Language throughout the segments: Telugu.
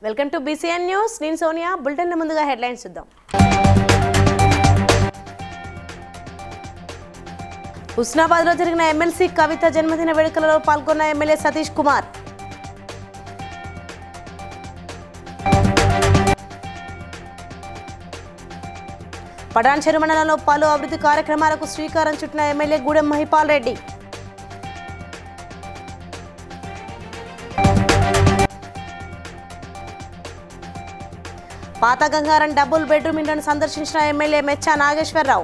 వెల్కమ్ టు బీసీఎన్ న్యూస్ నేను సోనియా బులెటిన్ ముందుగా హెడ్లైన్స్ చూద్దాం హుస్నాబాద్ లో జరిగిన ఎమ్మెల్సీ కవిత జన్మదిన వేడుకలలో పాల్గొన్న ఎమ్మెల్యే సతీష్ కుమార్ పడాన్ చెరు మండలంలో పలు అభివృద్ధి కార్యక్రమాలకు శ్రీకారం చుట్టిన ఎమ్మెల్యే గూడెం మహిపాల్ రెడ్డి పాత గంగారం డబుల్ బెడ్రూమ్ ఇండ్లను సందర్శించిన MLA Mecha Nageswararao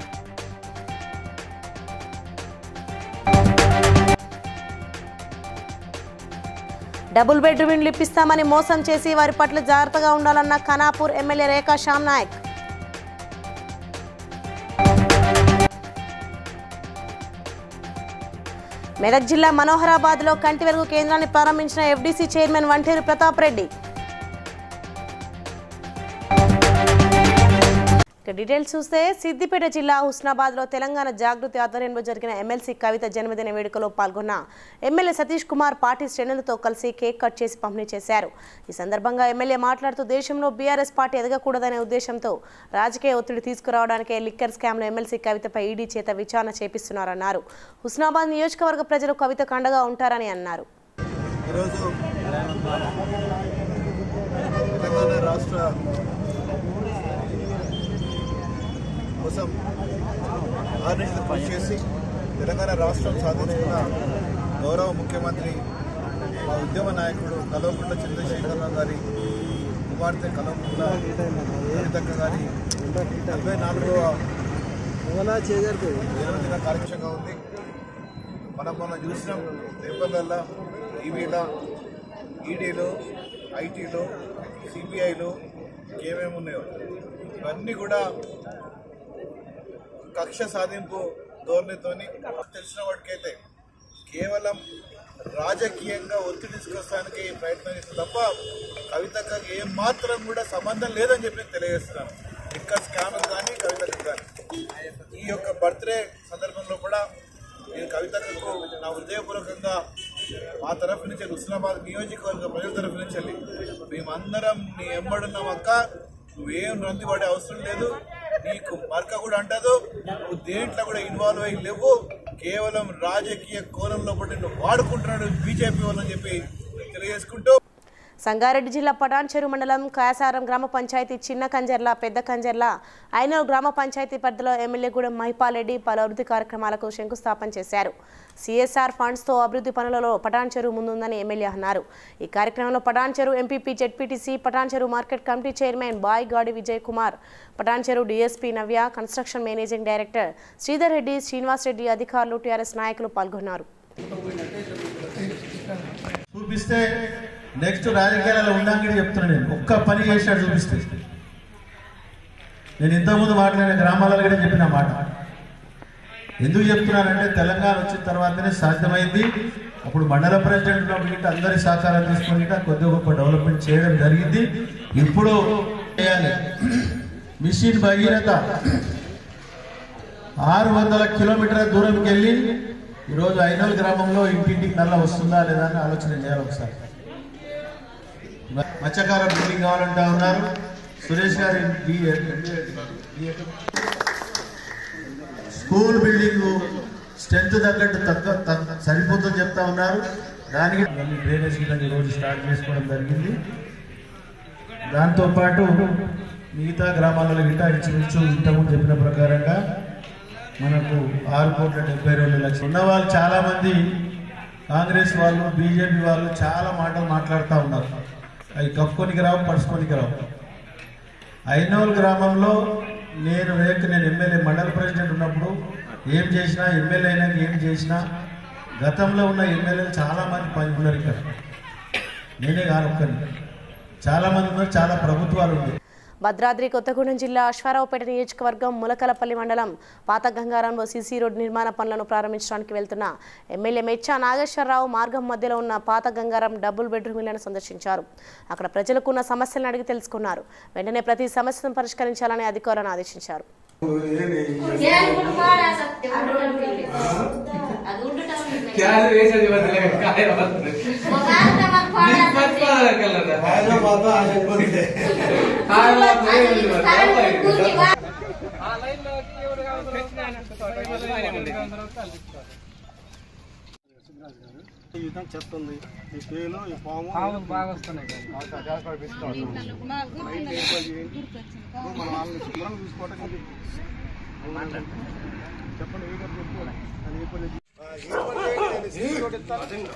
double bedroom ఇండ్లు ఇప్పిస్తామని మోసం చేసి వారి పట్ల జాగ్రత్తగా ఉండాలన్న ఖనాపూర్ ఎమ్మెల్యే రేఖా శ్యామ్ నాయక్ మెదక్ జిల్లా మనోహరాబాద్లో కంటి వెలుగు కేంద్రాన్ని ప్రారంభించిన ఎఫ్డీసీ చైర్మన్ వంటేరు ప్రతాప్ రెడ్డి ఇక డీటెయిల్స్ చూస్తే సిద్దిపేట జిల్లా హుస్నాబాద్లో తెలంగాణ జాగృతి ఆధ్వర్యంలో జరిగిన ఎమ్మెల్సీ కవిత జన్మదిన వేడుకలో పాల్గొన్న ఎమ్మెల్యే సతీష్ కుమార్ పార్టీ శ్రేణులతో కలిసి కేక్ కట్ చేసి పంపిణీ చేశారు ఈ సందర్భంగా ఎమ్మెల్యే మాట్లాడుతూ దేశంలో బీఆర్ఎస్ పార్టీ ఎదగకూడదనే ఉద్దేశంతో రాజకీయ ఒత్తిడి తీసుకురావడానికే లిక్కర్ స్కామ్లో ఎమ్మెల్సీ కవితపై ఈడీ చేత విచారణ చేపిస్తున్నారన్నారు హుస్నాబాద్ నియోజకవర్గ ప్రజలు కవితకు అండగా ఉంటారని అన్నారు ఈరోజు తెలంగాణ రాష్ట్ర కోసం ఆర్నిషలు కృషి చేసి తెలంగాణ రాష్ట్రం సాధించుకున్న గౌరవ ముఖ్యమంత్రి మా ఉద్యమ నాయకుడు కల్వకుంట్ల చంద్రశేఖరరావు గారి కుమార్తె కల్వకుంట్ల కవితక్క గారి నలభై నాలుగవ జన్మదిన కార్యక్రమంగా ఉంది మనం మనం చూసినాం పేపర్లలో టీవీలో ఈడీలో ఐటీలో సిబిఐలో ఏమేమి ఉన్నాయో ఇవన్నీ కూడా కక్ష సాధింపు ధోరణితోని తెలిసిన వాడికైతే కేవలం రాజకీయంగా ఒత్తిడి తీసుకొస్తానికి ఈ ప్రయత్నం చేస్తుంది తప్ప కవితకు ఏం మాత్రం కూడా సంబంధం లేదని చెప్పి నేను తెలియజేస్తున్నాను ఇంకా స్కామ్ కానీ కవితకు కానీ ఈ యొక్క బర్త్డే సందర్భంలో కూడా నేను కవితకు నా హృదయపూర్వకంగా మా తరఫు నుంచి హుస్నాబాద్ నియోజకవర్గ ప్రజల తరఫు నుంచి వెళ్ళి మేమందరం నీ ఎంబడున్నాం అక్క నువ్వేం రంది పడే అవసరం లేదు నీకు మరక కూడా అంటదు నువ్వు దేంట్లో కూడా ఇన్వాల్వ్ అయ్యి లేవు కేవలం రాజకీయ కోణంలో పడి నువ్వు వాడుకుంటున్నాడు బీజేపీ వాళ్ళని చెప్పి తెలియజేసుకుంటూ సంగారెడ్డి జిల్లా పటాన్ చెరు మండలం కాయాసారం గ్రామ పంచాయతీ చిన్న కంజర్ల పెద్ద కంజర్ల ఐనూరు గ్రామ పంచాయతీ పరిధిలో ఎమ్మెల్యే గూడెం మహిపాల్ రెడ్డి పలు అభివృద్ధి కార్యక్రమాలకు శంకుస్థాపన చేశారు సిఎస్ఆర్ ఫండ్స్తో అభివృద్ధి పనులలో పటాన్ చెరు ముందుందని ఎమ్మెల్యే అన్నారు ఈ కార్యక్రమంలో పటాన్ చెరు ఎంపీపీ జెడ్పీటీసీ పటాన్ చెరు మార్కెట్ కమిటీ చైర్మన్ బాయ్ గాడి Vijay Kumar Patancheru DSP Navya construction managing director Sridhar Reddy Srinivas Reddy అధికారులు టీఆర్ఎస్ నాయకులు పాల్గొన్నారు చూపిస్తే నెక్స్ట్ రాజకీయాలలో ఉండంగిడి చెప్తున్నా నేను ఒక్క పని చేసినాడు చూపిస్తే నేను ఇంతకుముందు మాట్లాడిన గ్రామాలలో కూడా చెప్పిన మాట ఎందుకు చెప్తున్నానంటే తెలంగాణ వచ్చిన తర్వాతనే సాధ్యమైంది అప్పుడు మండల ప్రెసిడెంట్ ఉన్నప్పుడు గిట్ట అందరి సహకారం తీసుకుని గిట్ట కొద్ది గొప్ప డెవలప్మెంట్ చేయడం జరిగింది ఇప్పుడు చేయాలి మిషన్ భగీరథ ఆరు వందల కిలోమీటర్ల దూరంకి వెళ్ళి ఈరోజు ఐనోల్ గ్రామంలో ఇంటింటికి నల్ల వస్తుందా లేదా అని ఆలోచన చేయాలి ఒకసారి మత్స్యకార బిల్డింగ్ కావాలంటా ఉన్నారు సురేష్ గారి స్కూల్ బిల్డింగ్ స్ట్రెంత్ తగ్గట్టు తగ్గ తగ్గ- సరిపోతుందని చెప్తా ఉన్నారు దానికి మళ్ళీ డ్రైనేజ్ కింద ఈరోజు స్టార్ట్ చేసుకోవడం జరిగింది దాంతోపాటు మిగతా గ్రామాలలో గిట్ట ఇంచుమించు ఇంతకుముందు చెప్పిన ప్రకారంగా మనకు ఆరు కోట్ల డెబ్బై రెండు లక్షలు ఉన్న వాళ్ళు చాలా మంది కాంగ్రెస్ వాళ్ళు బీజేపీ వాళ్ళు చాలా మాటలు మాట్లాడుతూ ఉన్నారు అవి కప్పుకొనికి రావు పడుచుకోనికి రావు ఐనోల్ గ్రామంలో నేను రేపు నేను ఎమ్మెల్యే మండల ప్రెసిడెంట్ ఉన్నప్పుడు ఏం చేసినా ఎమ్మెల్యే అయినాక ఏం చేసినా గతంలో ఉన్న ఎమ్మెల్యేలు చాలా మంది పని ఉన్నారు ఇక్కడ నేనే కాను ఒక్కరిని చాలా మంది ఉన్నారు చాలా ప్రభుత్వాలు ఉన్నాయి భద్రాద్రి కొత్తగూడెం జిల్లా అశ్వారావుపేట నియోజకవర్గం ములకలపల్లి మండలం పాత గంగారంలో సీసీ రోడ్ నిర్మాణ పనులను ప్రారంభించడానికి వెళ్తున్న ఎమ్మెల్యే మెచ్చా నాగేశ్వరరావు మార్గం మధ్యలో ఉన్న పాత గంగారం డబుల్ బెడ్రూమ్ ఇళ్లను సందర్శించారు అక్కడ ప్రజలకు ఉన్న సమస్యలను అడిగి తెలుసుకున్నారు వెంటనే ప్రతి సమస్యను పరిష్కరించాలని అధికారులను ఆదేశించారు क्या रेस है बदले काय बदले मत पाला कलर ఆయన మాత్రం ఆ చెప్పండి ఈ విధంగా చెప్తుంది ఈ పేలు ఈ పాము బాగా వస్తున్నాయి మనం వాళ్ళని శుభ్రంగా చూసుకోవటం చెప్పండి ఏ పని చెప్పు అది ఏ పని ఏ పని చేయండి, నేను సీసీ రోడ్ ఇస్తాను.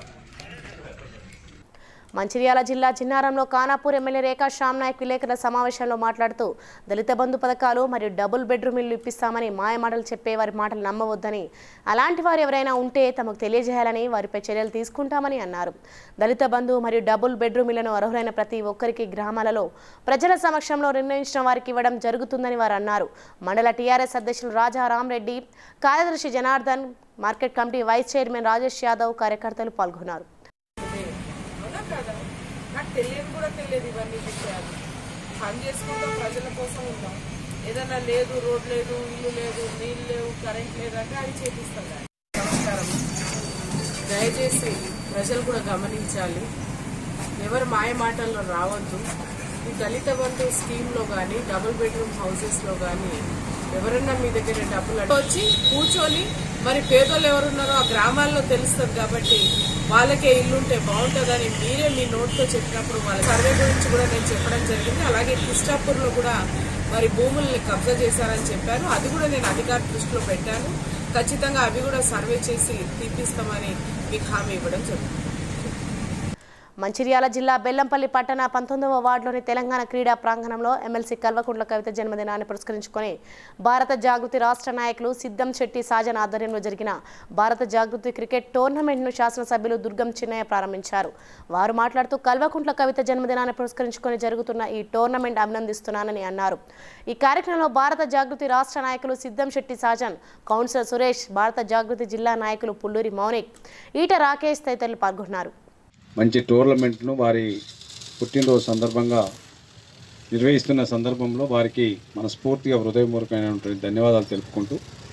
మంచిర్యాల జిల్లా చిన్నారంలో ఖానాపూర్ ఎమ్మెల్యే రేఖా శ్యామ్ నాయక్ విలేకరుల సమావేశంలో మాట్లాడుతూ దళిత బంధు పథకాలు మరియు డబుల్ బెడ్రూమ్ ఇల్లు ఇప్పిస్తామని మాయమాటలు చెప్పే వారి మాటలు నమ్మవద్దని అలాంటి వారు ఎవరైనా ఉంటే తమకు తెలియజేయాలని వారిపై చర్యలు తీసుకుంటామని అన్నారు దళిత బంధు మరియు డబుల్ బెడ్రూమ్ ఇళ్లను అర్హులైన ప్రతి ఒక్కరికి గ్రామాలలో ప్రజల సమక్షంలో నిర్ణయించిన వారికి ఇవ్వడం జరుగుతుందని వారు అన్నారు మండల టీఆర్ఎస్ అధ్యక్షులు రాజా రామరెడ్డి కార్యదర్శి Janardhan market committee vice chairman Rajesh Yadav కార్యకర్తలు పాల్గొన్నారు అవునా కదా నాకు తెలియదు కూడా తెలియదు ఇవన్నీ విషయాలు పని చేసుకుంటాం ప్రజల కోసం ఉంటాం ఏదైనా లేదు రోడ్ లేదు ఇల్లు లేదు నీళ్ళు లేవు కరెంట్ లేదంటే అది చేపిస్తాం కానీ. నమస్కారం దయచేసి ప్రజలు కూడా గమనించాలి ఎవరు మాయ మాటల్లో రావద్దు ఈ దళిత బంధు స్కీమ్లో కానీ డబుల్ బెడ్రూమ్ హౌసెస్లో కానీ ఎవరన్నా మీ దగ్గర డబ్బులు అడిగి వచ్చి కూర్చొని మరి పేదోళ్ళు ఎవరున్నారో ఆ గ్రామాల్లో తెలుస్తుంది కాబట్టి వాళ్ళకే ఇల్లుంటే బాగుంటుందని మీరే మీ నోట్తో చెప్పినప్పుడు వాళ్ళ సర్వే గురించి కూడా నేను చెప్పడం జరిగింది అలాగే కిష్టాపూర్లో కూడా మరి భూముల్ని కబ్జా చేశారని చెప్పాను అది కూడా నేను అధికార దృష్టిలో పెట్టాను ఖచ్చితంగా అవి కూడా సర్వే చేసి తీపిస్తామని మీకు హామీ ఇవ్వడం జరుగుతుంది మంచిర్యాల జిల్లా బెల్లంపల్లి పట్టణ పంతొమ్మిదవ వార్డులోని తెలంగాణ క్రీడా ప్రాంగణంలో ఎమ్మెల్సీ కల్వకుంట్ల కవిత జన్మదినాన్ని పురస్కరించుకొని భారత జాగృతి రాష్ట్ర నాయకులు సిద్ధం శెట్టి సాజన్ ఆధ్వర్యంలో జరిగిన భారత జాగృతి క్రికెట్ టోర్నమెంట్ను శాసనసభ్యులు దుర్గం చిన్నయ్య ప్రారంభించారు వారు మాట్లాడుతూ కల్వకుంట్ల కవిత జన్మదినాన్ని పురస్కరించుకొని జరుగుతున్న ఈ టోర్నమెంట్ అభినందిస్తున్నానని అన్నారు ఈ కార్యక్రమంలో భారత జాగృతి రాష్ట్ర నాయకులు సిద్ధం శెట్టి సాజన్ కౌన్సిలర్ సురేష్ భారత జాగృతి జిల్లా నాయకులు పుల్లూరి మౌనిక్ ఈట రాకేష్ తదితరులు పాల్గొన్నారు మంచి టోర్నమెంట్ను వారి పుట్టినరోజు సందర్భంగా నిర్వహిస్తున్న సందర్భంలో వారికి మనస్ఫూర్తిగా హృదయపూర్వకమైనటువంటి ధన్యవాదాలు తెలుపుకుంటూ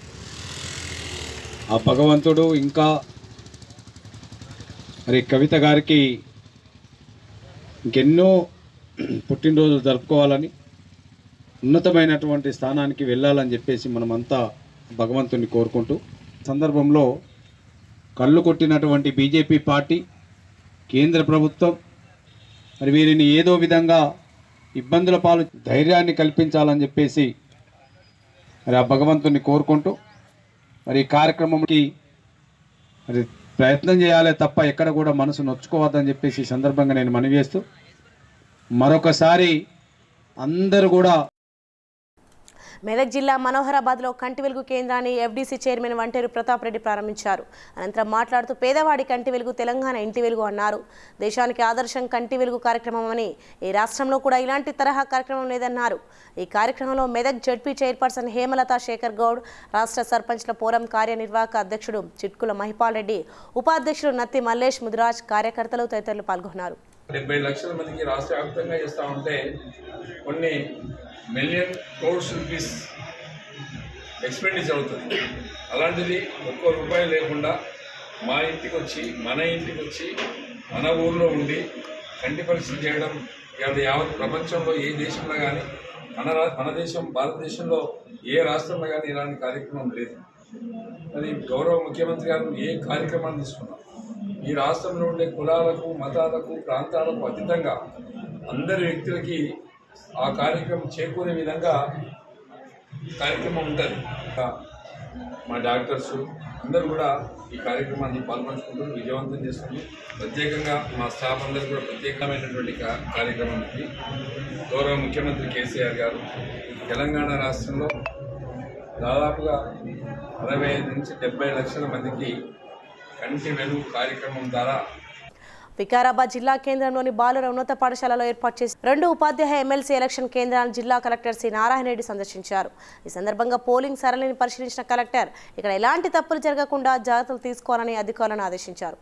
ఆ భగవంతుడు ఇంకా మరి కవిత గారికి ఇంకెన్నో పుట్టినరోజులు జరుపుకోవాలని ఉన్నతమైనటువంటి స్థానానికి వెళ్ళాలని చెప్పేసి మనమంతా భగవంతుని కోరుకుంటూ సందర్భంలో కళ్ళు కొట్టినటువంటి బీజేపీ పార్టీ కేంద్ర ప్రభుత్వం మరి వీరిని ఏదో విధంగా ఇబ్బందుల పాలు ధైర్యాన్ని కల్పించాలని చెప్పేసి మరి ఆ భగవంతుని కోరుకుంటూ మరి ఈ కార్యక్రమంకి మరి ప్రయత్నం చేయాలి తప్ప ఎక్కడ కూడా మనసు నొచ్చుకోవద్దని చెప్పేసి ఈ సందర్భంగా నేను మనవి చేస్తూ మరొకసారి అందరూ కూడా మెదక్ జిల్లా మనోహరాబాద్లో కంటి వెలుగు కేంద్రాన్ని ఎఫ్డీసీ చైర్మన్ వంటేరు ప్రతాప్ రెడ్డి ప్రారంభించారు అనంతరం మాట్లాడుతూ పేదవాడి కంటి వెలుగు తెలంగాణ ఇంటి వెలుగు అన్నారు దేశానికి ఆదర్శం కంటి వెలుగు కార్యక్రమం అని ఈ రాష్ట్రంలో కూడా ఇలాంటి తరహా కార్యక్రమం లేదన్నారు ఈ కార్యక్రమంలో మెదక్ జడ్పీ చైర్పర్సన్ హేమలత శేఖర్ గౌడ్ రాష్ట్ర సర్పంచ్ల ఫోరం కార్యనిర్వాహక అధ్యక్షుడు చిట్కుల మహిపాల్ రెడ్డి ఉపాధ్యక్షుడు నత్తి మల్లేష్ ముదిరాజ్ కార్యకర్తలు తదితరులు పాల్గొన్నారు డెబ్బై లక్షల మందికి రాష్ట్ర వ్యాప్తంగా చేస్తూ ఉంటే కొన్ని మిలియన్ క్రోడ్స్ రూపీస్ ఎక్స్పెండిచర్ అవుతుంది అలాంటిది ఒక్క రూపాయి లేకుండా మా ఇంటికి వచ్చి మన ఇంటికి వచ్చి మన ఊర్లో ఉండి కంటి పరీక్షలు చేయడం ఇవాళ యావత్ ప్రపంచంలో ఏ దేశంలో కానీ మన రా- మన దేశం భారతదేశంలో ఏ రాష్ట్రంలో కానీ ఇలాంటి కార్యక్రమం లేదు మరి గౌరవ ముఖ్యమంత్రి గారు ఏ కార్యక్రమాన్ని తీసుకున్నాం ఈ రాష్ట్రంలో ఉండే కులాలకు మతాలకు ప్రాంతాలకు అతీతంగా అందరి వ్యక్తులకి ఆ కార్యక్రమం చేకూరే విధంగా కార్యక్రమం ఉంటుంది ఇంకా మా డాక్టర్స్ అందరూ కూడా ఈ కార్యక్రమాన్ని పాల్పంచుకుంటూ విజయవంతం చేస్తుంది ప్రత్యేకంగా మా స్టాఫ్ అందరూ కూడా ప్రత్యేకమైనటువంటి కా- కార్యక్రమం ఇది గౌరవ ముఖ్యమంత్రి కేసీఆర్ గారు తెలంగాణ రాష్ట్రంలో దాదాపుగా అరవై ఐదు నుంచి డెబ్బై లక్షల మందికి కంటి వెలుగు కార్యక్రమం ద్వారా వికారాబాద్ జిల్లా కేంద్రంలోని బాలుర ఉన్నత పాఠశాలలో ఏర్పాటు చేసి రెండు ఉపాధ్యాయ ఎమ్మెల్సీ ఎలక్షన్ కేంద్రాలను జిల్లా కలెక్టర్ సి నారాయణ రెడ్డి సందర్శించారు ఈ సందర్భంగా పోలింగ్ సరళిని పరిశీలించిన కలెక్టర్ ఇక్కడ ఎలాంటి తప్పులు జరగకుండా జాగ్రత్తలు తీసుకోవాలని అధికారులను ఆదేశించారు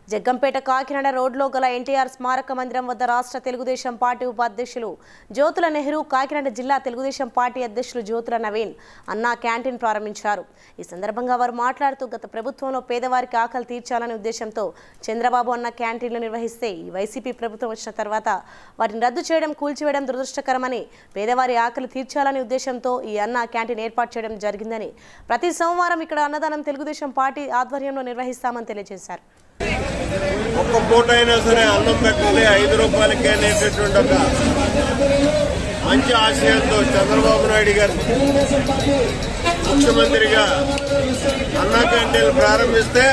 జగ్గంపేట కాకినాడ రోడ్లో గల ఎన్టీఆర్ స్మారక మందిరం వద్ద రాష్ట్ర తెలుగుదేశం పార్టీ ఉపాధ్యక్షులు జ్యోతుల నెహ్రూ కాకినాడ జిల్లా తెలుగుదేశం పార్టీ అధ్యక్షులు జ్యోతుల నవీన్ అన్నా క్యాంటీన్ ప్రారంభించారు ఈ సందర్భంగా వారు మాట్లాడుతూ గత ప్రభుత్వంలో పేదవారికి ఆకలి తీర్చాలనే ఉద్దేశంతో చంద్రబాబు అన్న క్యాంటీన్లు నిర్వహిస్తే ఈ వైసీపీ ప్రభుత్వం వచ్చిన తర్వాత వాటిని రద్దు చేయడం కూల్చివేయడం దురదృష్టకరమని పేదవారి ఆకలి తీర్చాలనే ఉద్దేశంతో ఈ అన్న క్యాంటీన్ ఏర్పాటు చేయడం జరిగిందని ప్రతి సోమవారం ఇక్కడ అన్నదానం తెలుగుదేశం పార్టీ ఆధ్వర్యంలో నిర్వహిస్తామని తెలియజేశారు ఒక్క పూట అయినా సరే అన్నం పెట్టాలి ఐదు రూపాయలకి అనేటటువంటి ఒక మంచి ఆశయంతో చంద్రబాబు నాయుడు గారు ముఖ్యమంత్రిగా అన్నా క్యాంటీన్లు ప్రారంభిస్తే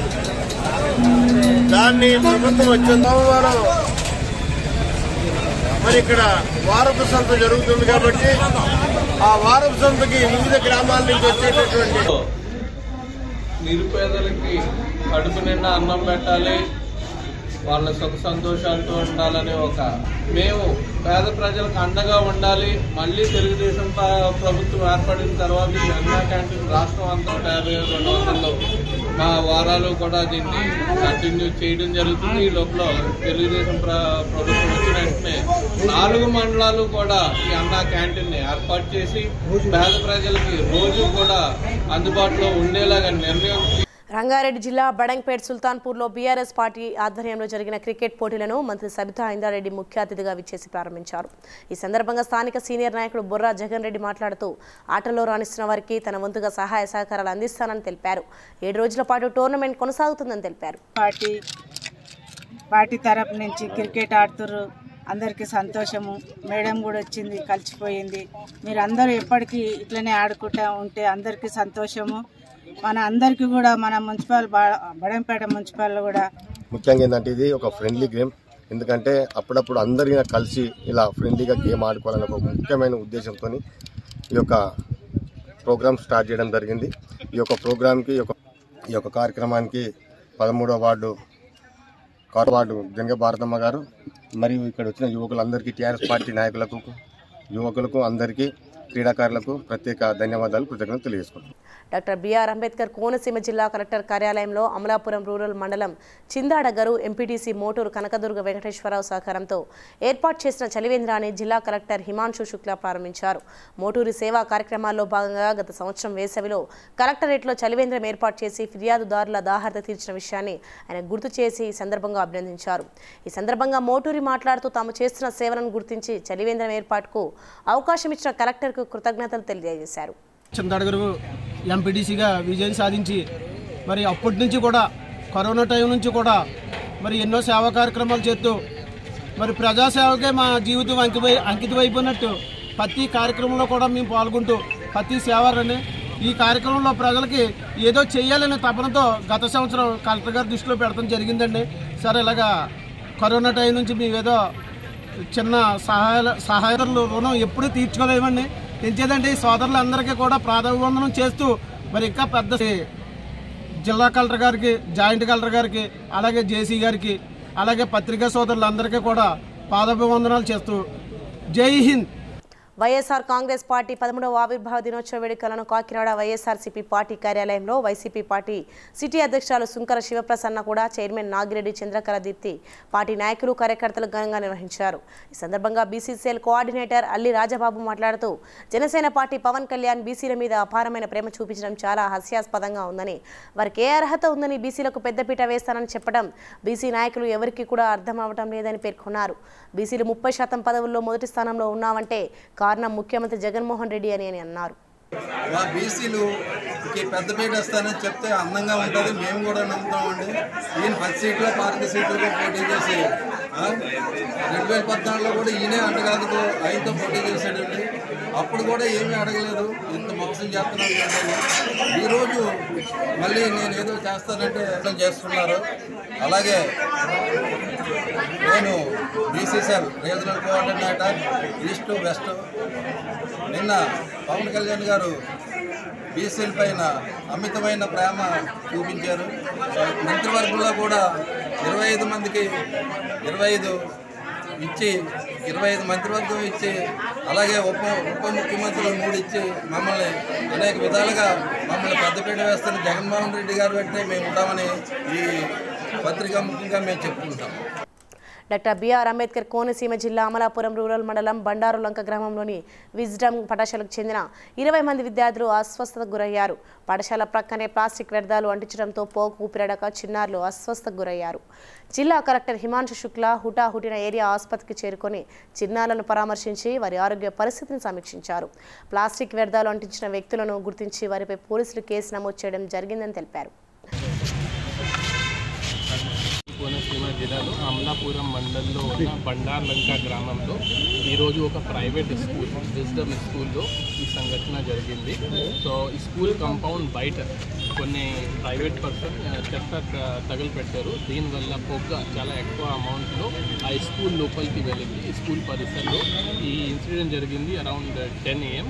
దాన్ని ప్రభుత్వం వచ్చిన సోమవారం మరి ఇక్కడ వారపు సంత జరుగుతుంది కాబట్టి ఆ వారపు సంతకి వివిధ గ్రామాల నుంచి వచ్చేటటువంటి నిరుపేదలకి కడుపు నిండా అన్నం పెట్టాలి వాళ్ళ సుఖ సంతోషాలతో ఉండాలని ఒక మేము పేద ప్రజలకు అండగా ఉండాలి మళ్ళీ తెలుగుదేశం ప- ప్రభుత్వం ఏర్పడిన తర్వాత ఈ అన్నా క్యాంటీన్ రాష్ట్రం అంతా యాభై రెండు వందల్లో మా వారాలు కూడా దీన్ని కంటిన్యూ చేయడం జరుగుతుంది ఈ లోపల తెలుగుదేశం ప్ర- ప్రభుత్వం వచ్చిన వెంటనే నాలుగు మండలాలు కూడా ఈ అన్నా క్యాంటీన్ ని ఏర్పాటు చేసి పేద ప్రజలకి రోజు కూడా అందుబాటులో ఉండేలాగా నిర్ణయం రంగారెడ్డి జిల్లా బడంగ్పేట్ సుల్తాన్పూర్లో బీఆర్ఎస్ పార్టీ ఆధ్వర్యంలో జరిగిన క్రికెట్ పోటీలను మంత్రి సబితా ఇందారెడ్డి ముఖ్య అతిథిగా విచ్చేసి ప్రారంభించారు ఈ సందర్భంగా స్థానిక సీనియర్ నాయకుడు బుర్రా జగన్ రెడ్డి మాట్లాడుతూ ఆటల్లో రాణిస్తున్న వారికి తన వంతుగా సహాయ సహకారాలు అందిస్తానని తెలిపారు ఏడు రోజుల పాటు టోర్నమెంట్ కొనసాగుతుందని తెలిపారు పార్టీ పార్టీ తరపు నుంచి క్రికెట్ ఆడుతుర్రు అందరికీ సంతోషము మేడం కూడా వచ్చింది కలిసిపోయింది మీరు అందరూ ఎప్పటికీ ఇట్లనే ఆడుకుంటా ఉంటే అందరికీ సంతోషము మన అందరికీ కూడా మన మున్సిపల్ బ- బడంపేట మున్సిపల్ కూడా ముఖ్యంగా ఏంటంటే ఇది ఒక ఫ్రెండ్లీ గేమ్ ఎందుకంటే అప్పుడప్పుడు అందరి కలిసి ఇలా ఫ్రెండ్లీగా గేమ్ ఆడుకోవాలనే ఒక ముఖ్యమైన ఉద్దేశంతో ఈ యొక్క ప్రోగ్రామ్ స్టార్ట్ చేయడం జరిగింది ఈ యొక్క ప్రోగ్రామ్కి ఈ యొక్క ఈ యొక్క కార్యక్రమానికి పదమూడవ వార్డు కారు వార్డు జనగ భారతమ్మ గారు మరియు ఇక్కడ వచ్చిన యువకులందరికీ టీఆర్ఎస్ పార్టీ నాయకులకు యువకులకు అందరికీ క్రీడాకారులకు ప్రత్యేక ధన్యవాదాలు కృతజ్ఞతలు తెలియజేసుకుంటున్నాను డాక్టర్ బిఆర్ అంబేద్కర్ కోనసీమ జిల్లా కలెక్టర్ కార్యాలయంలో అమలాపురం రూరల్ మండలం చిందాడ గరు ఎంపీటీసీ మోటూరు కనకదుర్గ వెంకటేశ్వరరావు సహకారంతో ఏర్పాటు చేసిన చలివేంద్రాన్ని జిల్లా కలెక్టర్ హిమాంశు శుక్లా ప్రారంభించారు మోటూరి సేవా కార్యక్రమాల్లో భాగంగా గత సంవత్సరం వేసవిలో కలెక్టరేట్లో చలివేంద్రం ఏర్పాటు చేసి ఫిర్యాదుదారుల దాహర్త తీర్చిన విషయాన్ని ఆయన గుర్తు చేసి ఈ సందర్భంగా అభినందించారు ఈ సందర్భంగా మోటూరి మాట్లాడుతూ తాము చేస్తున్న సేవలను గుర్తించి చలివేంద్రం ఏర్పాటుకు అవకాశం ఇచ్చిన కలెక్టర్కు కృతజ్ఞతలు తెలియజేశారు చందాడగరు ఎంపీటీసీగా విజయం సాధించి మరి అప్పటి నుంచి కూడా కరోనా టైం నుంచి కూడా మరి ఎన్నో సేవా కార్యక్రమాలు చేస్తూ మరి ప్రజాసేవకే మా జీవితం అంకితమై అంకితమైపోయినట్టు ప్రతి కార్యక్రమంలో కూడా మేము పాల్గొంటూ ప్రతి సేవలని ఈ కార్యక్రమంలో ప్రజలకి ఏదో చేయాలనే తపనతో గత సంవత్సరం కలెక్టర్ గారి దృష్టిలో పెడతాం జరిగిందండి సరే ఇలాగా కరోనా టైం నుంచి మేము ఏదో చిన్న సహాయ సహాయకులు రుణం ఎప్పుడూ తీర్చుకోలేమండి తెచ్చేదంటే ఈ సోదరులందరికీ కూడా ప్రాధాన్యవందనం చేస్తూ మరి ఇంకా పెద్ద జిల్లా కలెక్టర్ గారికి జాయింట్ కలెక్టర్ గారికి అలాగే జేసీ గారికి అలాగే పత్రికా సోదరులందరికీ కూడా పాదాభివందనాలు చేస్తూ జై హింద్ వైఎస్ఆర్ కాంగ్రెస్ పార్టీ పదమూడవ ఆవిర్భావ దినోత్సవ వేడుకలను కాకినాడ వైఎస్ఆర్సీపీ పార్టీ కార్యాలయంలో వైసీపీ పార్టీ సిటీ అధ్యక్షురాలు సుంకర శివప్రసన్న కూడా చైర్మన్ నాగిరెడ్డి చంద్రకళ దీప్తి పార్టీ నాయకులు కార్యకర్తలు ఘనంగా నిర్వహించారు ఈ సందర్భంగా బీసీసీఎల్ కోఆర్డినేటర్ అల్లి రాజబాబు మాట్లాడుతూ జనసేన పార్టీ పవన్ కళ్యాణ్ బీసీల మీద అపారమైన ప్రేమ చూపించడం చాలా హాస్యాస్పదంగా ఉందని వారికి ఏ అర్హత ఉందని బీసీలకు పెద్దపీట వేస్తానని చెప్పడం బీసీ నాయకులు ఎవరికి కూడా అర్థం అవటం లేదని పేర్కొన్నారు బీసీలు ముప్పై శాతం పదవుల్లో మొదటి స్థానంలో ఉన్నామంటే కారణం ముఖ్యమంత్రి జగన్మోహన్ రెడ్డి అని అని అన్నారు మా బీసీలు పెద్దపేట వస్తానని చెప్తే అందంగా ఉంటుంది మేము కూడా నమ్ముతామండి ఈయన పది సీట్లో పార్టీ సీట్లకు పోటీ చేసి ఆ, రెండు వేల పద్నాలుగులో కూడా ఈయనే అంటగాదుకు ఆయనతో పోటీ చేశాడండి అప్పుడు కూడా ఏమీ అడగలేదు ఇంత మోసం చేస్తున్నాను ఏంటని. ఈరోజు మళ్ళీ నేను ఏదో చేస్తానంటే అర్థం చేస్తున్నారు అలాగే నేను BCCL regional coordinator east west నిన్న పవన్ కళ్యాణ్ గారు బీసీల పైన అమితమైన ప్రేమ చూపించారు మంత్రివర్గంలో కూడా ఇరవై ఐదు మందికి ఇరవై ఐదు ఇచ్చి ఇరవై ఐదు మంత్రివర్గం ఇచ్చి అలాగే ఉప ఉప ముఖ్యమంత్రులు మూడు ఇచ్చి మమ్మల్ని అనేక విధాలుగా మమ్మల్ని పెద్దపీట వేస్తున్న జగన్మోహన్ రెడ్డి గారు వెంటనే మేము ఉంటామని ఈ పత్రికాముఖంగా మేము చెప్పుకుంటాం డాక్టర్ బిఆర్ అంబేద్కర్ కోనసీమ జిల్లా అమలాపురం రూరల్ మండలం బండారులంక గ్రామంలోని విజ్డమ్ పాఠశాలకు చెందిన ఇరవై మంది విద్యార్థులు అస్వస్థతకు గురయ్యారు పాఠశాల ప్రక్కనే ప్లాస్టిక్ వ్యర్థాలు అంటించడంతో పోకు ఊపిరాడక చిన్నారులు అస్వస్థతకు గురయ్యారు జిల్లా కలెక్టర్ హిమాంశు శుక్లా హుటాహుటిన ఏరియా ఆసుపత్రికి చేరుకొని చిన్నారులను పరామర్శించి వారి ఆరోగ్య పరిస్థితిని సమీక్షించారు ప్లాస్టిక్ వ్యర్థాలు అంటించిన వ్యక్తులను గుర్తించి వారిపై పోలీసులు కేసు నమోదు చేయడం జరిగిందని తెలిపారు కోనసీమ జిల్లాలో అమలాపురం మండలంలో ఉన్న బండార్లంక గ్రామంలో ఈరోజు ఒక ప్రైవేట్ స్కూల్ విజ్డమ్ స్కూల్లో ఈ సంఘటన జరిగింది సో ఈ స్కూల్ కాంపౌండ్ బయట కొన్ని ప్రైవేట్ పర్సన్ చెత్త త- తగలపెట్టారు దీనివల్ల పొగ చాలా ఎక్కువ అమౌంట్లో ఆ స్కూల్ లోపలికి వెళ్ళింది ఈ స్కూల్ పరిసరంలో ఈ ఇన్సిడెంట్ జరిగింది అరౌండ్ టెన్ ఏఎం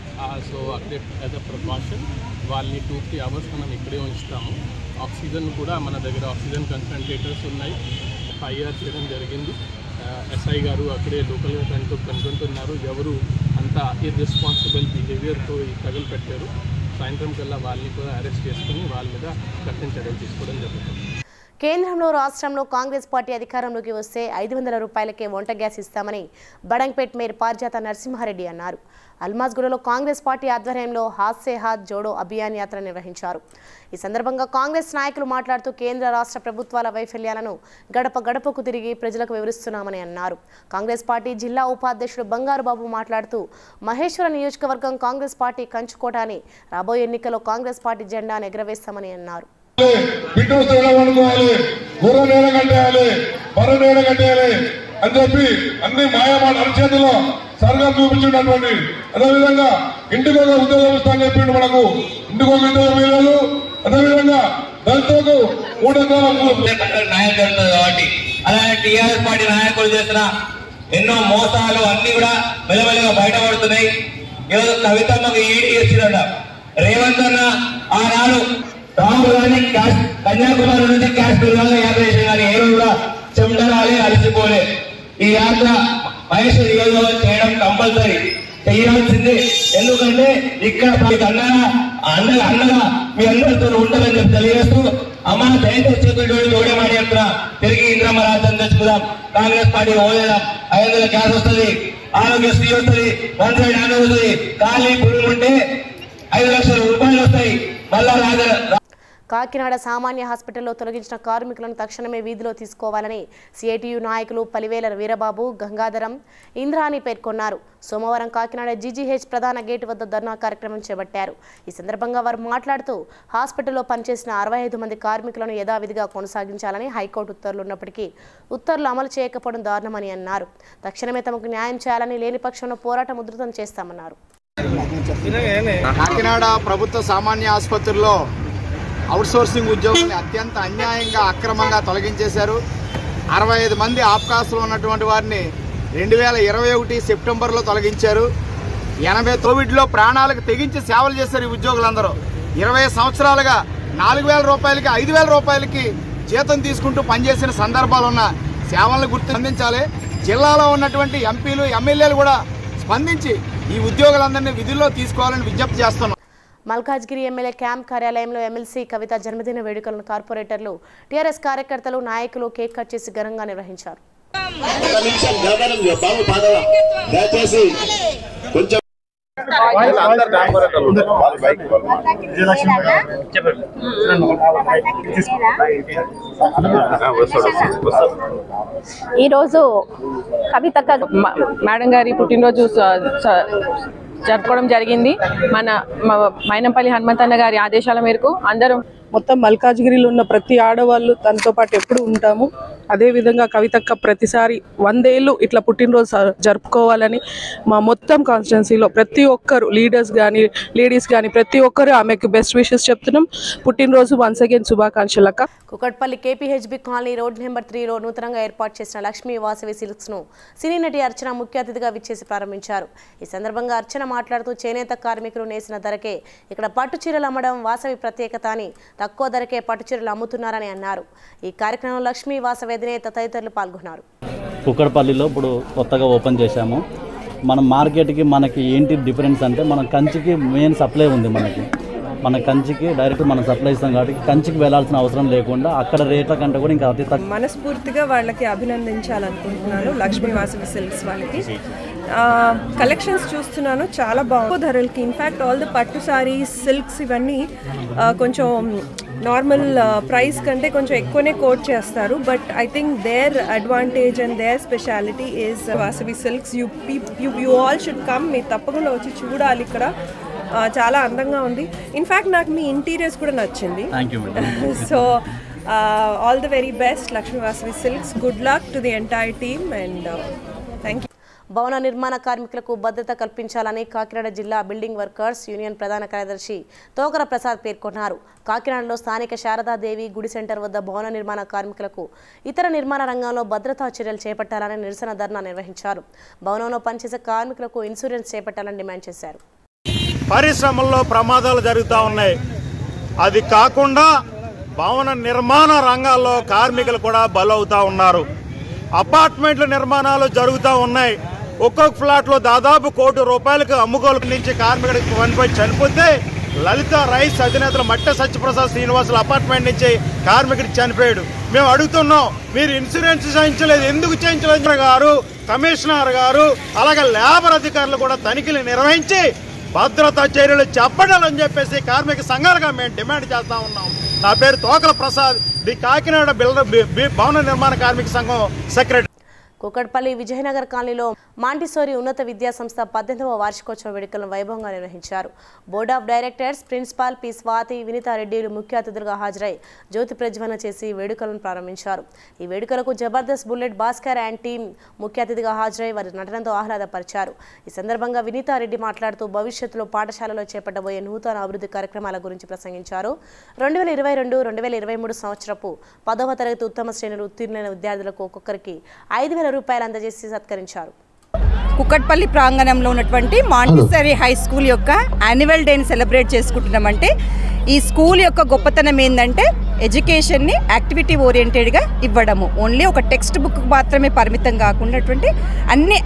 సో అక్కడే యాజ్ అ ప్రికాషన్ వాళ్ళని టూ త్రీ అవర్స్ మనం ఇక్కడే ఉంచుతాము ఆక్సిజన్ కూడా మన దగ్గర ఆక్సిజన్ కన్సన్ట్రేటర్స్ ఉన్నాయి ఐఆర్ చేయడం జరిగింది ఎస్ఐ గారు అక్కడే లోకల్గా కంటూ కనుగొంటున్నారు ఎవరు అంత ఇర్రెస్పాన్సిబుల్ బిహేవియర్తో ఈ తగులు పెట్టారు సాయంత్రం కల్లా వాళ్ళని కూడా అరెస్ట్ చేసుకుని వాళ్ళ మీద కఠిన చర్యలు తీసుకోవడం జరుగుతుంది కేంద్రంలో రాష్ట్రంలో కాంగ్రెస్ పార్టీ అధికారంలోకి వస్తే ఐదు వందల రూపాయలకే వంట గ్యాస్ ఇస్తామని బడంగ్పేట్ మేయర్ పారిజాత నరసింహారెడ్డి అన్నారు అల్మాజ్గూడలో కాంగ్రెస్ పార్టీ ఆధ్వర్యంలో హాత్ సే హాత్ జోడో అభియాన్ యాత్ర నిర్వహించారు ఈ సందర్భంగా కాంగ్రెస్ నాయకులు మాట్లాడుతూ కేంద్ర రాష్ట్ర ప్రభుత్వాల వైఫల్యాలను గడప గడపకు తిరిగి ప్రజలకు వివరిస్తున్నామని అన్నారు కాంగ్రెస్ పార్టీ జిల్లా ఉపాధ్యక్షుడు బంగారు బాబు మాట్లాడుతూ మహేశ్వర నియోజకవర్గం కాంగ్రెస్ పార్టీ కంచుకోటాని రాబోయే ఎన్నికల్లో కాంగ్రెస్ పార్టీ జెండాను ఎగరవేస్తామని అన్నారు బిడ్డు తేడం అనుకోవాలి గుర్ర నీడ కట్టేయాలి బర్ర నీడ కట్టేయాలి అని చెప్పి అన్ని మాయమాట అరచేతిలో సరగా చూపించినటువంటి అదేవిధంగా ఇంటికి ఒక ఉద్యోగం ఇస్తా అని చెప్పిండు మనకు ఇంటికి ఒక ఉద్యోగం ఇవ్వలేదు అదేవిధంగా దళితులకు మూడు ఎకరాల న్యాయం జరుగుతుంది కాబట్టి అలాగే టీఆర్ఎస్ పార్టీ నాయకులు చేసిన ఎన్నో మోసాలు అన్ని కూడా మెల్లమెల్లగా బయటపడుతున్నాయి ఈరోజు కవితమ్మకు ఈడీ ఇచ్చినట రేవంత్ అన్న ఆనాడు రాహుల్ గాంధీ కాశ్ కన్యాకుమారి నుంచి కాశ్మీర్ దాకా యాత్ర చేసిన కానీ ఏ రోజు కూడా చెమటరాలే అలసిపోలే ఈ యాత్ర మహేష్ నియోజకవర్గం చేయడం కంపల్సరీ చేయాల్సిందే ఎందుకంటే ఇక్కడ మీకు అన్నగా అండగా అండగా మీ అందరితో ఉండాలని చెప్పి తెలియజేస్తూ అమ్మ దయచేసి చేతులు చూడమని చెప్తున్నా తిరిగి ఇంద్రమ్మ రాజ్యం తెచ్చుకుందాం కాంగ్రెస్ పార్టీ ఓదేదాం ఐదు వందల గ్యాస్ వస్తుంది ఆరోగ్యశ్రీ వస్తుంది వన్ సైడ్ హ్యాండ్ వస్తుంది ఖాళీ భూమి ఉంటే ఐదు లక్షల రూపాయలు వస్తాయి మళ్ళా రాజ కాకినాడ సామాన్య హాస్పిటల్లో తొలగించిన కార్మికులను తక్షణమే వీధిలో తీసుకోవాలని సిఐటియు నాయకులు పలివేల వీరబాబు గంగాధరం ఇంద్రాని పేర్కొన్నారు సోమవారం కాకినాడ జీజీహెచ్ ప్రధాన గేటు వద్ద ధర్నా కార్యక్రమం చేపట్టారు ఈ సందర్భంగా వారు మాట్లాడుతూ హాస్పిటల్లో పనిచేసిన అరవై ఐదు మంది కార్మికులను యథావిధిగా కొనసాగించాలని హైకోర్టు ఉత్తర్వులు ఉన్నప్పటికీ ఉత్తర్వులు అమలు చేయకపోవడం దారుణమని అన్నారు తక్షణమే తమకు న్యాయం చేయాలని లేని పక్షంలో పోరాటం ఉధృతం చేస్తామన్నారు కాకినాడ ప్రభుత్వ సామాన్య ఆసుపత్రిలో అవుట్సోర్సింగ్ ఉద్యోగుల్ని అత్యంత అన్యాయంగా అక్రమంగా తొలగించేశారు అరవై ఐదు మంది ఆప్కాస్లో ఉన్నటువంటి వారిని రెండు వేల ఇరవై ఒకటి సెప్టెంబర్లో తొలగించారు ఎనభై కోవిడ్లో ప్రాణాలకు తెగించి సేవలు చేశారు ఈ ఉద్యోగులందరూ ఇరవై సంవత్సరాలుగా నాలుగు వేల రూపాయలకి ఐదు వేల రూపాయలకి జీతం తీసుకుంటూ పనిచేసిన సందర్భాలు ఉన్న సేవలను గుర్తు అందించాలి జిల్లాలో ఉన్నటువంటి ఎంపీలు ఎమ్మెల్యేలు కూడా స్పందించి ఈ ఉద్యోగులందరినీ విధుల్లో తీసుకోవాలని విజ్ఞప్తి చేస్తున్నాం మల్కాజ్గిరి ఎమ్మెల్యే క్యాంప్ కార్యాలయంలో ఎమ్మెల్సీ కవిత జన్మదిన వేడుకలను కార్పొరేటర్లు టీఆర్ఎస్ కార్యకర్తలు నాయకులు కేక్ కట్ చేసి ఘనంగా నిర్వహించారు దయచేసి కొంచెం ఈరోజు కవితక్క మ- మేడం గారి పుట్టినరోజు స- స- జరుపుకోవడం జరిగింది మన మ- మైనంపల్లి హనుమంతన్న గారి ఆదేశాల మేరకు అందరం మొత్తం మల్కాజ్గిరిలో ఉన్న ప్రతి ఆడవాళ్ళు తనతో పాటు ఎప్పుడు ఉంటాము అదేవిధంగా కవితక్క ప్రతిసారి వందేళ్ళు ఇట్లా పుట్టినరోజు స- జరుపుకోవాలని మా మొత్తం కాన్స్టిట్యున్సీలో ప్రతి ఒక్కరు లీడర్స్ కానీ లేడీస్ కానీ ప్రతి ఒక్కరు ఆమెకు బెస్ట్ విషెస్ చెప్తున్నాం పుట్టినరోజు వన్స్ అగైన్ శుభాకాంక్షలు అక్క Kukatpally KPHB colony road number త్రీలో నూతనంగా ఏర్పాటు చేసిన లక్ష్మీ వాసవి సిల్క్స్ ను సినీ నటి అర్చన ముఖ్య అతిథిగా విచ్చేసి ప్రారంభించారు ఈ సందర్భంగా అర్చన మాట్లాడుతూ చేనేత కార్మికులు నేసిన ధరకే ఇక్కడ పట్టు చీరలు అమ్మడం వాసవి ప్రత్యేకత అని తక్కువ ధరకే పట్టు చీరలు అమ్ముతున్నారని అన్నారు ఈ కార్యక్రమంలో లక్ష్మీ వాసవి అధినేత తదితరులు పాల్గొన్నారు కుక్కడపల్లిలో ఇప్పుడు కొత్తగా ఓపెన్ చేశాము మన మార్కెట్కి మనకి ఏంటి డిఫరెన్స్ అంటే మన కంచికి మెయిన్ సప్లై ఉంది మనకి మన కంచికి డైరెక్ట్ మనం సప్లై ఇస్తాం కాబట్టి కంచికి వెళ్ళాల్సిన అవసరం లేకుండా అక్కడ రేట్ల కంటే కూడా ఇంకా అతి తక్కువ మనస్ఫూర్తిగా వాళ్ళకి అభినందించాలనుకుంటున్నాను లక్ష్మీ వాసవి సిల్క్స్ వాళ్ళకి కలెక్షన్స్ చూస్తున్నాను చాలా బాగుంది ధరలకి ఇన్ఫ్యాక్ట్ ఆల్ ద పట్టు సారీస్ సిల్క్స్ ఇవన్నీ ఆ, కొంచెం నార్మల్ ప్రైస్ కంటే కొంచెం ఎక్కువనే కోట్ చేస్తారు but I think their advantage and their speciality is Vasavi silks you you you all should come మీరు తప్పకుండా వచ్చి చూడాలి ఇక్కడ ఆ, చాలా అందంగా ఉంది ఇన్ఫ్యాక్ట్ నాకు మీ ఇంటీరియర్స్ కూడా నచ్చింది thank you madam so all the very best Lakshmi Vasavi silks good luck to the entire team and thank you భవన నిర్మాణ కార్మికులకు భద్రత కల్పించాలని కాకినాడ జిల్లా బిల్డింగ్ వర్కర్స్ యూనియన్ ప్రధాన కార్యదర్శి తోకర ప్రసాద్ పేర్కొన్నారు కాకినాడలో స్థానిక శారదాదేవి గుడి సెంటర్ వద్ద భవన నిర్మాణ కార్మికులకు ఇతర నిర్మాణ రంగంలో భద్రతా చర్యలు చేపట్టాలని నిరసన ధర్నా నిర్వహించారు భవనంలో పనిచేసే కార్మికులకు ఇన్సూరెన్స్ చేపట్టాలని డిమాండ్ చేశారు పరిశ్రమల్లో ప్రమాదాలు జరుగుతూ ఉన్నాయి అది కాకుండా భవన నిర్మాణ రంగాల్లో కార్మికులు కూడా బలవుతూ ఉన్నారు అపార్ట్మెంట్ల నిర్మాణాలు జరుగుతూ ఉన్నాయి ఒక్కొక్క ఫ్లాట్లో దాదాపు కోటి రూపాయలకు అమ్ముకోలు నుంచి కార్మికుడికి పనిపోయి చనిపోతే లలిత రైస్ అధినేతలు మట్టె సత్యప్రసాద్ శ్రీనివాసుల అపార్ట్మెంట్ నుంచి కార్మికుడు చనిపోయాడు మేము అడుగుతున్నాం మీరు ఇన్సూరెన్స్ చేయించలేదు ఎందుకు చేయించలేదు గారు కమిషనర్ గారు అలాగే లేబర్ అధికారులు కూడా తనిఖీలు నిర్వహించి భద్రతా చర్యలు చెప్పడాలని చెప్పేసి కార్మిక సంఘాలుగా మేము డిమాండ్ చేస్తా ఉన్నాం నా పేరు తోకల ప్రసాద్ ది కాకినాడ బిల్డర్ బి- బి- భవన నిర్మాణ కార్మిక సంఘం సెక్రటరీ కుకట్పల్లి విజయనగర్ కాలనీలో మాంటిసోరి ఉన్నత విద్యా సంస్థ పద్దెనిమిదవ వార్షికోత్సవ వేడుకలను వైభవంగా నిర్వహించారు board of directors principal P Swathi వినీతారెడ్డిలు ముఖ్య అతిథులుగా హాజరై జ్యోతి ప్రజ్వలన చేసి వేడుకలను ప్రారంభించారు ఈ వేడుకలకు Jabardasth bullet Bhaskar and team ముఖ్య అతిథిగా హాజరై వారి నటనతో ఆహ్లాదపరిచారు ఈ సందర్భంగా వినీతారెడ్డి మాట్లాడుతూ భవిష్యత్తులో పాఠశాలలో చేపట్టబోయే నూతన అభివృద్ధి కార్యక్రమాల గురించి ప్రసంగించారు రెండు వేల ఇరవై రెండు రెండు వేల ఇరవై మూడు సంవత్సరపు పదవ తరగతి ఉత్తమ శ్రేణులు ఉత్తీర్ణులైన విద్యార్థులకు ఒక్కొక్కరికి ఐదు వేల రూపాయలు అందజేసి సత్కరించారు కుక్కట్పల్లి ప్రాంగణంలో ఉన్నటువంటి మాంటిసరీ హై స్కూల్ యొక్క యాన్యువల్ డేని సెలబ్రేట్ చేసుకుంటున్నామంటే ఈ స్కూల్ యొక్క గొప్పతనం ఏంటంటే ఎడ్యుకేషన్ని యాక్టివిటీ ఓరియంటెడ్గా ఇవ్వడము ఓన్లీ ఒక టెక్స్ట్ బుక్ మాత్రమే పరిమితం కాకుండా అన్ని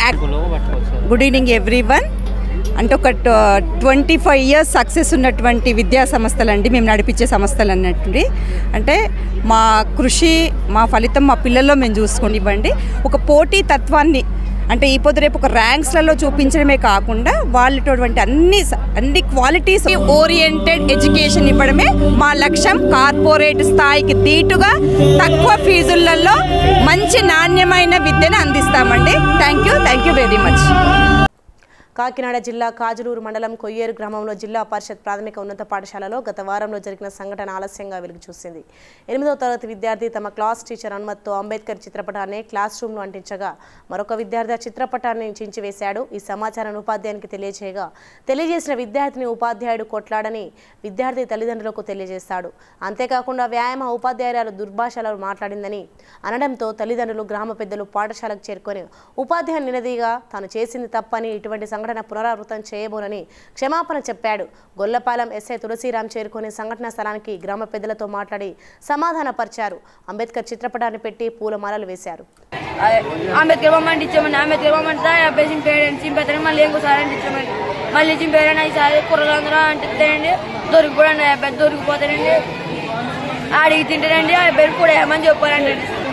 గుడ్ ఈవినింగ్ ఎవ్రీ వన్ అంటే ఒక ట్వంటీ ఫైవ్ ఇయర్స్ సక్సెస్ ఉన్నటువంటి విద్యా సంస్థలు అండి మేము నడిపించే సంస్థలు అన్నట్టు అంటే మా కృషి మా ఫలితం మా పిల్లల్లో మేము చూసుకొనివ్వండి ఒక పోటీ తత్వాన్ని అంటే ఈ పొద్దు రేపు ఒక ర్యాంక్స్లలో చూపించడమే కాకుండా వాళ్ళటువంటి అన్ని స- అన్ని క్వాలిటీస్ ఓరియంటెడ్ ఎడ్యుకేషన్ ఇవ్వడమే మా లక్ష్యం కార్పొరేట్ స్థాయికి దీటుగా తక్కువ ఫీజులలో మంచి నాణ్యమైన విద్యను అందిస్తామండి thank you thank you very much Kakinada జిల్లా కాజులూరు మండలం కొయ్యేరు గ్రామంలో జిల్లా పరిషత్ ప్రాథమిక ఉన్నత పాఠశాలలో గత వారంలో జరిగిన సంఘటన ఆలస్యంగా వెలుగు చూసింది ఎనిమిదవ తరగతి విద్యార్థి తమ క్లాస్ టీచర్ అనుమతితో అంబేద్కర్ చిత్రపటాన్ని క్లాస్ రూమ్లో అంటించగా మరొక విద్యార్థి ఆ చిత్రపటాన్ని చించివేశాడు ఈ సమాచారాన్ని ఉపాధ్యాయునికి తెలియజేయగా తెలియజేసిన విద్యార్థిని ఉపాధ్యాయుడు కొట్లాడని విద్యార్థి తల్లిదండ్రులకు తెలియజేస్తాడు అంతేకాకుండా వ్యాయామ ఉపాధ్యాయురాలు దుర్భాషలో మాట్లాడిందని అనడంతో తల్లిదండ్రులు గ్రామ పెద్దలు పాఠశాలకు చేరుకొని ఉపాధ్యాయుని నిలదీగా తాను చేసింది తప్పని ఇటువంటి సంఘటన పునరావృతం చేయబోనని క్షమాపణ చెప్పాడు గొల్లపాలెం ఎస్ఐ తులసిరామ్ చేరుకొని సంఘటన స్థలానికి గ్రామ పెద్దలతో మాట్లాడి సమాధానపరిచారు అంబేద్కర్ చిత్రపటాన్ని పెట్టి పూలమాలలు వేశారు అంబేద్కర్ బొమ్మ అంటించామని అంబేద్కర్ బొమ్మ అంటే అబ్బాయి చింపేయడానికి చింపేస్తారని మళ్ళీ ఇంకోసారి అంటించామని మళ్ళీ చింపేయడానికి ఈసారి కూరగాయలు అంటిస్తాయండి దొరికిపోయాడు అబ్బాయి దొరికిపోతాడండి అడిగి తింటాడండి ఆ అబ్బాయి కూడా ఏమని చెప్పారండి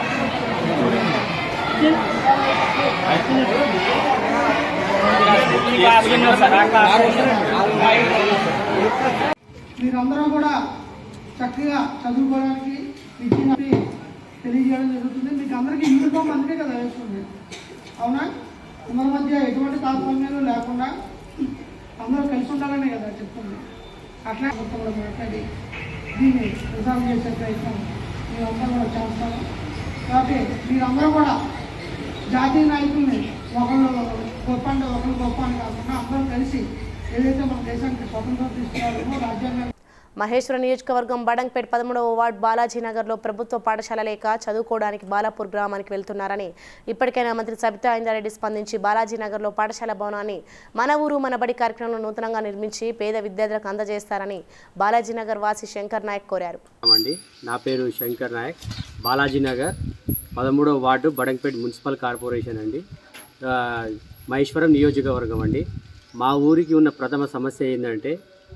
మీరందరూ కూడా చక్కగా చదువుకోవడానికి విద్యని తెలియజేయడం జరుగుతుంది మీకు అందరికీ యూనిఫామ్ అందుకే కదా వేస్తుంది అవునా అందరి మధ్య ఎటువంటి తాత్పర్యాలు లేకుండా అందరూ కలిసి ఉండాలనే కదా చెప్తుంది అట్లా మొత్తంలో మాట్లాడి దీన్ని రిజాల్వ్ చేసే ప్రయత్నం మేమందరం కూడా చేస్తాము కాబట్టి మీరందరూ కూడా జాతీయ నాయకుల్ని ఒకళ్ళు గొప్ప అంటే ఒకళ్ళు గొప్ప అని కాకుండా అందరం కలిసి ఏదైతే మన దేశానికి స్వతంత్రం తీసుకురావాలనో రాజ్యాంగాన్ని మహేశ్వర నియోజకవర్గం బడంగ్పేట్ పదమూడవ వార్డు బాలాజీ నగర్లో ప్రభుత్వ పాఠశాల లేక చదువుకోవడానికి బాలాపూర్ గ్రామానికి వెళ్తున్నారని ఇప్పటికైనా మంత్రి సబితా ఇందారెడ్డి స్పందించి బాలాజీ నగర్లో పాఠశాల భవనాన్ని మన ఊరు మన బడి కార్యక్రమంలో నూతనంగా నిర్మించి పేద విద్యార్థులకు అందజేస్తారని బాలాజీ నగర్ వాసి శంకర్ నాయక్ కోరారు అండి నా పేరు శంకర్ నాయక్ బాలాజీ నగర్ పదమూడవ వార్డు బడంగపేట మున్సిపల్ కార్పొరేషన్ అండి ఆ, మహేశ్వరం నియోజకవర్గం అండి మా ఊరికి ఉన్న ప్రథమ సమస్య ఏంటంటే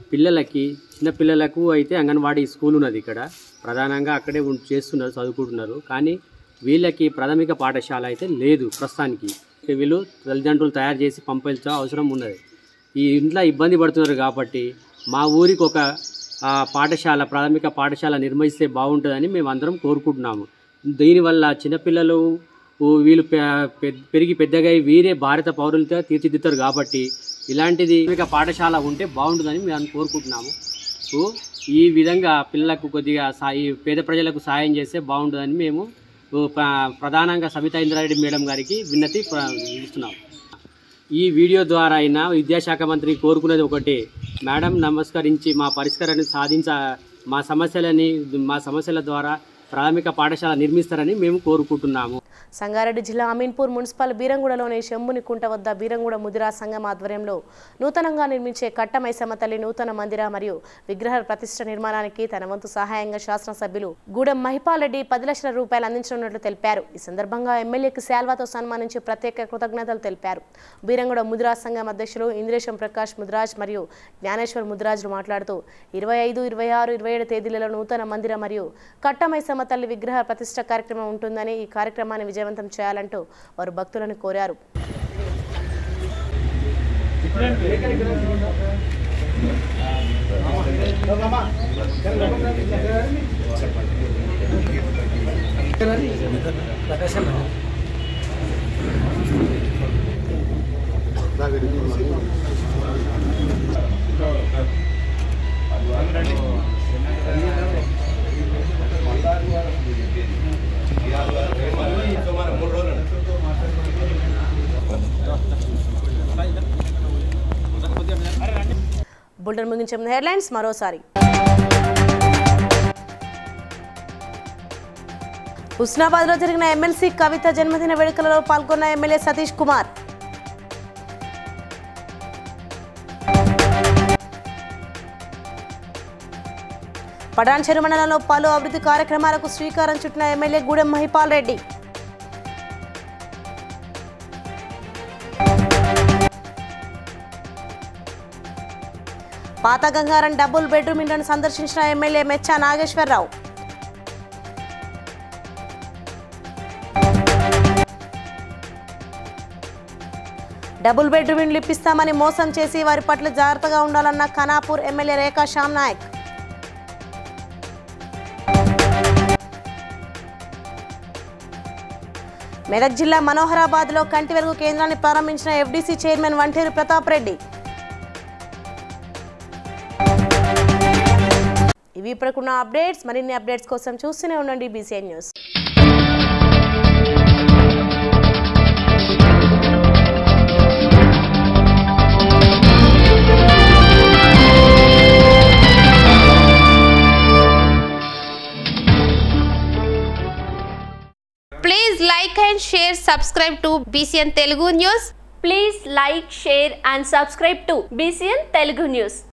పిల్లలకి చిన్న పిల్లలకు అయితే అంగన్వాడీ స్కూల్ ఉన్నది ఇక్కడ ప్రధానంగా అక్కడే ఉం- చేస్తున్నారు చదువుకుంటున్నారు కానీ వీళ్ళకి ప్రాథమిక పాఠశాల అయితే లేదు ప్రస్తుతానికి వీళ్ళు తల్లిదండ్రులు తయారు చేసి పంపించే అవసరం ఉన్నది ఈ ఇంట్లో ఇబ్బంది పడుతున్నారు కాబట్టి మా ఊరికి ఒక ఆ, పాఠశాల ప్రాథమిక పాఠశాల నిర్వహిస్తే బాగుంటుందని మేము అందరం కోరుకుంటున్నాము దీనివల్ల చిన్నపిల్లలు ఊ, వీళ్ళు పె- పె- పెరిగి పెద్దగా అయి వీరే భారత పౌరులతో తీర్చిదిద్దారు కాబట్టి ఇలాంటిది ప్రాథమిక పాఠశాల ఉంటే బాగుంటుందని మేము కోరుకుంటున్నాము ఊ, ఈ విధంగా పిల్లలకు కొద్దిగా సాయి పేద ప్రజలకు సాయం చేస్తే బాగుంటుందని మేము ఊ, ప్ర- ప్రధానంగా సబితా ఇంద్రారెడ్డి మేడం గారికి విన్నతి ప్ర- ఇస్తున్నాం ఈ వీడియో ద్వారా అయినా విద్యాశాఖ మంత్రి కోరుకునేది ఒకటి మేడం నమస్కరించి మా పరిష్కారాన్ని సాధించ మా సమస్యలని మా సమస్యల ద్వారా ప్రాథమిక పాఠశాల నిర్మిస్తారని మేము కోరుకుంటున్నాము సంగారెడ్డి జిల్లా అమీన్పూర్ మున్సిపల్ బీరంగూడలోని శంభుని కుంట వద్ద బీరంగూడ ముదిరా సంఘం ఆధ్వర్యంలో నూతనంగా నిర్మించే కట్టమైసమ్మ తల్లి నూతన మందిర మరియు విగ్రహ ప్రతిష్ట నిర్మాణానికి తన వంతు సహాయంగా శాసనసభ్యులు గూడెం మహిపాల్ రెడ్డి పది లక్షల రూపాయలు అందించనున్నట్లు తెలిపారు ఈ సందర్భంగా ఎమ్మెల్యేకి శాల్వాతో సన్మానించి ప్రత్యేక కృతజ్ఞతలు తెలిపారు బీరంగూడ ముదిరా సంఘం అధ్యక్షులు ఇంద్రేశం ప్రకాష్ ముద్రాజ్ మరియు జ్ఞానేశ్వర్ ముద్రాజులు మాట్లాడుతూ ఇరవై ఐదు ఇరవై ఆరు ఇరవై ఏడు తేదీలలో నూతన మందిర మరియు కట్టమైసమ్మ తల్లి విగ్రహ ప్రతిష్ట కార్యక్రమం ఉంటుందని ఈ కార్యక్రమాన్ని విజయవంతం చేయాలంటూ వారు భక్తులను కోరారు బులెటిన్ ముగించే ముందు హెడ్లైన్స్ మరోసారి హుస్నాబాద్లో జరిగిన ఎమ్మెల్సీ కవిత జన్మదిన వేడుకలలో పాల్గొన్న ఎమ్మెల్యే సతీష్ కుమార్ పడాన్ చెరు మండలంలో పలు అభివృద్ధి కార్యక్రమాలకు శ్రీకారం చుట్టిన ఎమ్మెల్యే గూడెం మహిపాల్ రెడ్డి పాత గంగారం డబుల్ బెడ్రూమ్ ఇండ్లను సందర్శించిన MLA Mecha Nageswararao double bedroom ఇండ్లు ఇప్పిస్తామని మోసం చేసి వారి పట్ల జాగ్రత్తగా ఉండాలన్న ఖనాపూర్ ఎమ్మెల్యే రేఖా శ్యామ్ నాయక్ మెదక్ జిల్లా మనోహరాబాద్లో కంటి వెలుగు కేంద్రాన్ని ప్రారంభించిన ఎఫ్డీసీ చైర్మన్ వంటేరు ప్రతాప్ రెడ్డి ఇవి ఇప్పటికున్న అప్డేట్స్ మరిన్ని అప్డేట్స్ కోసం చూస్తూనే ఉండండి BCN news Please like and share, subscribe to BCN Telugu News. Please like, share and subscribe to BCN Telugu News.